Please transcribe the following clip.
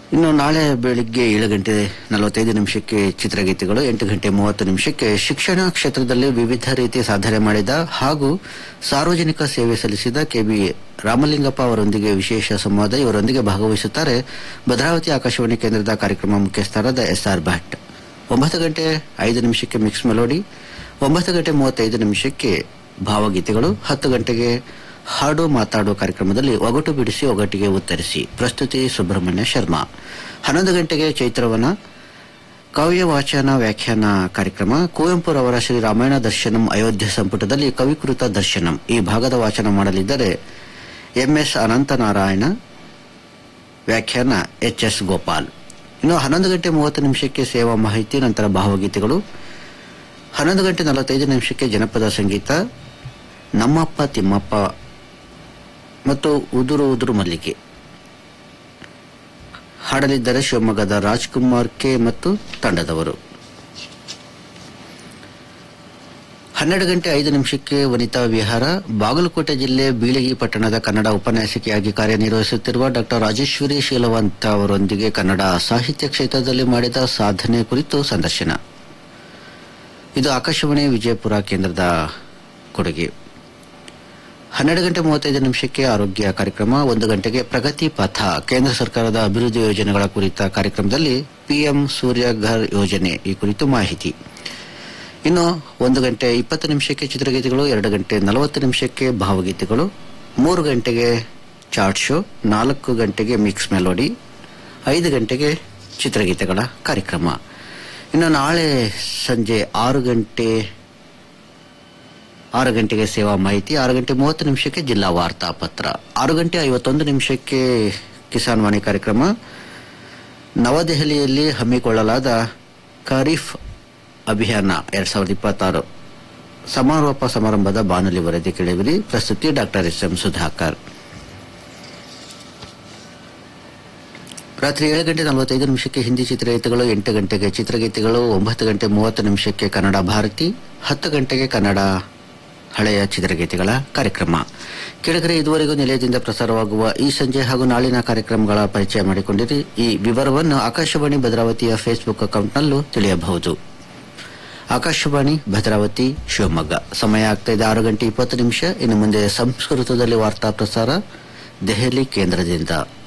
ಇನ್ನು ನಾಳೆ ಬೆಳಿಗ್ಗೆ ಏಳು ಗಂಟೆ ನಲವತ್ತೈದು ನಿಮಿಷಕ್ಕೆ ಚಿತ್ರಗೀತೆಗಳು ಎಂಟು ಗಂಟೆ ಮೂವತ್ತು ನಿಮಿಷಕ್ಕೆ ಶಿಕ್ಷಣ ಕ್ಷೇತ್ರದಲ್ಲಿ ವಿವಿಧ ರೀತಿಯ ಸಾಧನೆ ಮಾಡಿದ ಹಾಗೂ ಸಾರ್ವಜನಿಕ ಸೇವೆ ಸಲ್ಲಿಸಿದ ಕೆಬಿ ರಾಮಲಿಂಗಪ್ಪ ಅವರೊಂದಿಗೆ ವಿಶೇಷ ಸಂವಾದ ಇವರೊಂದಿಗೆ ಭಾಗವಹಿಸುತ್ತಾರೆ ಭದ್ರಾವತಿ ಆಕಾಶವಾಣಿ ಕೇಂದ್ರದ ಕಾರ್ಯಕ್ರಮ ಮುಖ್ಯಸ್ಥರಾದ ಎಸ್ಆರ್ ಭಟ್ ಒಂಬತ್ತು ಗಂಟೆ ಐದು ನಿಮಿಷಕ್ಕೆ ಮಿಕ್ಸ್ ಮೆಲೋಡಿ ಒಂಬತ್ತು ಗಂಟೆ ಮೂವತ್ತೈದು ನಿಮಿಷಕ್ಕೆ ಭಾವಗೀತೆಗಳು ಹತ್ತು ಗಂಟೆಗೆ ಹಾಡು ಮಾತಾಡು ಕಾರ್ಯಕ್ರಮದಲ್ಲಿ ಒಗಟು ಬಿಡಿಸಿ ಒಗಟಿಗೆ ಉತ್ತರಿಸಿ ಪ್ರಸ್ತುತಿ ಸುಬ್ರಹ್ಮಣ್ಯ ಶರ್ಮಾ ಹನ್ನೊಂದು ಗಂಟೆಗೆ ಚೈತ್ರವನ ಕಾವ್ಯ ವಾಚನ ವ್ಯಾಖ್ಯಾನ ಕಾರ್ಯಕ್ರಮ ಕುವೆಂಪುರವರ ಶ್ರೀ ರಾಮಾಯಣ ದರ್ಶನಂ ಅಯೋಧ್ಯೆ ಸಂಪುಟದಲ್ಲಿ ಕವಿಕೃತ ದರ್ಶನಂ ಈ ಭಾಗದ ವಾಚನ ಮಾಡಲಿದ್ದರೆ ಎಂಎಸ್ ಅನಂತನಾರಾಯಣ ವ್ಯಾಖ್ಯಾನ ಎಚ್ ಎಸ್ ಗೋಪಾಲ್ ಇನ್ನು ಹನ್ನೊಂದು ಗಂಟೆ ಮೂವತ್ತು ನಿಮಿಷಕ್ಕೆ ಸೇವಾ ಮಾಹಿತಿ ನಂತರ ಭಾವಗೀತೆಗಳು ಹನ್ನೊಂದು ಗಂಟೆ ನಲವತ್ತೈದು ನಿಮಿಷಕ್ಕೆ ಜನಪದ ಸಂಗೀತ ನಮ್ಮಪ್ಪ ತಿಮ್ಮಪ್ಪ ಮತ್ತು ಉದುರು ಉದುರು ಮಲ್ಲಿಗೆ ಹಾಡಲಿದ್ದಾರೆ ಶಿವಮೊಗ್ಗದ ರಾಜ್ಕುಮಾರ್ ಕೆ ಮತ್ತು ತಂಡದವರು ಹನ್ನೆರಡು ಗಂಟೆ ಐದು ನಿಮಿಷಕ್ಕೆ ವನಿತಾ ವಿಹಾರ ಬಾಗಲಕೋಟೆ ಜಿಲ್ಲೆ ಬೀಳಗಿ ಪಟ್ಟಣದ ಕನ್ನಡ ಉಪನ್ಯಾಸಕಿಯಾಗಿ ಕಾರ್ಯನಿರ್ವಹಿಸುತ್ತಿರುವ ಡಾಕ್ಟರ್ ರಾಜೇಶ್ವರಿ ಶೀಲವಂತ ಅವರೊಂದಿಗೆ ಕನ್ನಡ ಸಾಹಿತ್ಯ ಕ್ಷೇತ್ರದಲ್ಲಿ ಮಾಡಿದ ಸಾಧನೆ ಕುರಿತು ಸಂದರ್ಶನ ಇದು ಆಕಾಶವಾಣಿ ವಿಜಯಪುರ ಕೇಂದ್ರದ ಕೊಡುಗೆ ಹನ್ನೆರಡು ಗಂಟೆ ಮೂವತ್ತೈದು ನಿಮಿಷಕ್ಕೆ ಆರೋಗ್ಯ ಕಾರ್ಯಕ್ರಮ ಒಂದು ಗಂಟೆಗೆ ಪ್ರಗತಿ ಪಥ ಕೇಂದ್ರ ಸರ್ಕಾರದ ಅಭಿವೃದ್ಧಿ ಯೋಜನೆಗಳ ಕುರಿತ ಕಾರ್ಯಕ್ರಮದಲ್ಲಿ ಪಿಎಂ ಸೂರ್ಯ ಘರ್ ಯೋಜನೆ ಈ ಕುರಿತು ಮಾಹಿತಿ ಇನ್ನು ಒಂದು ಗಂಟೆ ಇಪ್ಪತ್ತು ನಿಮಿಷಕ್ಕೆ ಚಿತ್ರಗೀತೆಗಳು ಎರಡು ಗಂಟೆ ನಲವತ್ತು ನಿಮಿಷಕ್ಕೆ ಭಾವಗೀತೆಗಳು ಮೂರು ಗಂಟೆಗೆ ಚಾರ್ಟ್ ಶೋ ನಾಲ್ಕು ಗಂಟೆಗೆ ಮಿಕ್ಸ್ ಮೆಲೋಡಿ ಐದು ಗಂಟೆಗೆ ಚಿತ್ರಗೀತೆಗಳ ಕಾರ್ಯಕ್ರಮ ಇನ್ನು ನಾಳೆ ಸಂಜೆ ಆರು ಗಂಟೆ ಆರು ಗಂಟೆಗೆ ಸೇವಾ ಮಾಹಿತಿ ಆರು ಗಂಟೆ ಮೂವತ್ತು ನಿಮಿಷಕ್ಕೆ ಜಿಲ್ಲಾ ವಾರ್ತಾ ಪತ್ರ ಆರು ಗಂಟೆ ಐವತ್ತೊಂದು ನಿಮಿಷಕ್ಕೆ ಕಿಸಾನ್ ವಾಣಿ ಕಾರ್ಯಕ್ರಮ ನವದೆಹಲಿಯಲ್ಲಿ ಹಮ್ಮಿಕೊಳ್ಳಲಾದ ಖರೀಫ್ ಅಭಿಯಾನ ಎರಡ್ ಸಾವಿರದ ಇಪ್ಪತ್ತಾರು ಸಮಾರೋಪ ಸಮಾರಂಭದ ಬಾನುಲಿ ವರದಿ ಕೇಳಿವಿರಿ ಪ್ರಸ್ತುತಿ ಡಾಕ್ಟರ್ ಎಸ್ ಎಂ ಸುಧಾಕರ್ ರಾತ್ರಿ ಏಳು ಗಂಟೆ ನಲವತ್ತೈದು ನಿಮಿಷಕ್ಕೆ ಹಿಂದಿ ಚಿತ್ರಗೀತೆಗಳು ಎಂಟು ಗಂಟೆಗೆ ಚಿತ್ರಗೀತೆಗಳು ಒಂಬತ್ತು ಗಂಟೆ ಮೂವತ್ತು ನಿಮಿಷಕ್ಕೆ ಕನ್ನಡ ಭಾರತಿ ಹತ್ತು ಗಂಟೆಗೆ ಕನ್ನಡ ಹಳೆಯ ಚಿತ್ರಗೀತೆಗಳ ಕಾರ್ಯಕ್ರಮ ಕೆಳಗರೆ ಇದುವರೆಗೂ ನಿಲಯದಿಂದ ಪ್ರಸಾರವಾಗುವ ಈ ಸಂಜೆ ಹಾಗೂ ನಾಳಿನ ಕಾರ್ಯಕ್ರಮಗಳ ಪರಿಚಯ ಮಾಡಿಕೊಂಡಿರಿ ಈ ವಿವರವನ್ನು ಆಕಾಶವಾಣಿ ಭದ್ರಾವತಿಯ ಫೇಸ್ಬುಕ್ ಅಕೌಂಟ್ನಲ್ಲೂ ತಿಳಿಯಬಹುದು ಆಕಾಶವಾಣಿ ಭದ್ರಾವತಿ ಶಿವಮೊಗ್ಗ ಸಮಯ ಆಗ್ತಾ ಇದೆ ಆರು ಗಂಟೆ ಇಪ್ಪತ್ತು ನಿಮಿಷ ಇನ್ನು ಮುಂದೆ ಸಂಸ್ಕೃತದಲ್ಲಿ ವಾರ್ತಾ ಪ್ರಸಾರ ದೆಹಲಿ ಕೇಂದ್ರದಿಂದ